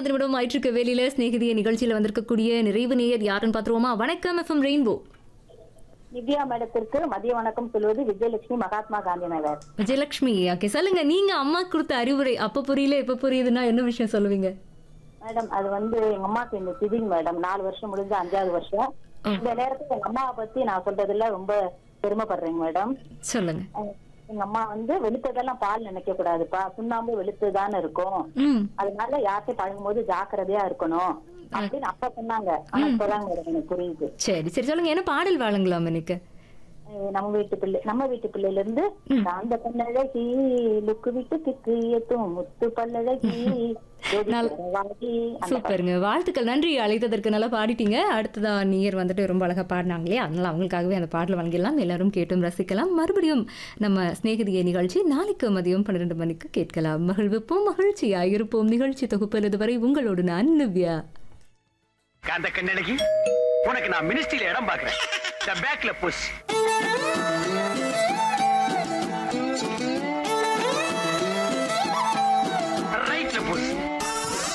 நாற்பது நிமிடம் ஆயிட்டிருக்க வேலையில சிநேகிதிய நிகழ்ச்சியில வந்திருக்கக்கூடிய நிறைவு நேயர் யாருன்னு பாத்துருவோமா வணக்கம் எஃப்எம் ரெயின்போ திவ்யா மேடத்திற்கு மதிய வணக்கம் சொல்வது விஜயலட்சுமி மகாத்மா காந்தி நகர் விஜயலட்சுமி ஓகே சொல்லுங்க நீங்க அம்மா கொடுத்த அறிவுரை அப்ப புரியல இப்ப புரியுதுன்னா என்ன விஷயம் சொல்லுவீங்க மேடம் அது வந்து எங்க அம்மாக்கு இந்த திதிங் மேடம் நாலு வருஷம் முடிஞ்சு அஞ்சாவது வருஷம் இந்த நேரத்துல எங்க அம்மாவை பத்தி நான் சொல்றதுல ரொம்ப பெருமைப்படுறேங்க மேடம் சொல்லுங்க அஹ் எங்க அம்மா வந்து வெளுத்ததெல்லாம் பால் நினைக்க கூடாதுப்பா சுண்ணாம்பு வெளுத்துதானே இருக்கும் ம் அதனால யார்கிட்ட பழகும் போது ஜாக்கிரதையா இருக்கணும் அப்படின்னு அப்ப சொன்னாங்க ஆனா இப்பதாங்க மேடம் எனக்கு புரியுது சரி சரி சொல்லுங்க என்ன பாடல் வாழுங்களாம் எனக்கு அஹ் நம்ம வீட்டு பிள்ளை நம்ம வீட்டு பிள்ளையில இருந்து அந்த பல்லழகி லுக்கு விட்டு திக்கு எத்தும் முத்து பல்லழகி ஜோடி பரவாகி, அந்த சூப்பருங்க வாழ்த்துக்கள் நன்றி அழைத்ததற்கு நல்லா பாடிட்டீங்க அடுத்ததா நீர் வந்துட்டு ரொம்ப அழகா பாடினாங்களே அதனால அவங்களுக்காகவே அந்த பாடல் வழங்கிடலாம் எல்லாரும் கேட்டும் ரசிக்கலாம் மறுபடியும் நம்ம சிநேகிதிய நிகழ்ச்சி நாளைக்கு மதியம் பன்னிரெண்டு மணிக்கு கேட்கலாம் மகிழ்விப்போம் மகிழ்ச்சியாக இருப்போம் நிகழ்ச்சி தொகுப்பில் இதுவரை உங்களோடு நான் நிவ்யா காந்த கண்ணழகி உனக்கு நான் மினிஸ்ட்ரியில இடம் பாக்குறேன் பேக்ல புஷ்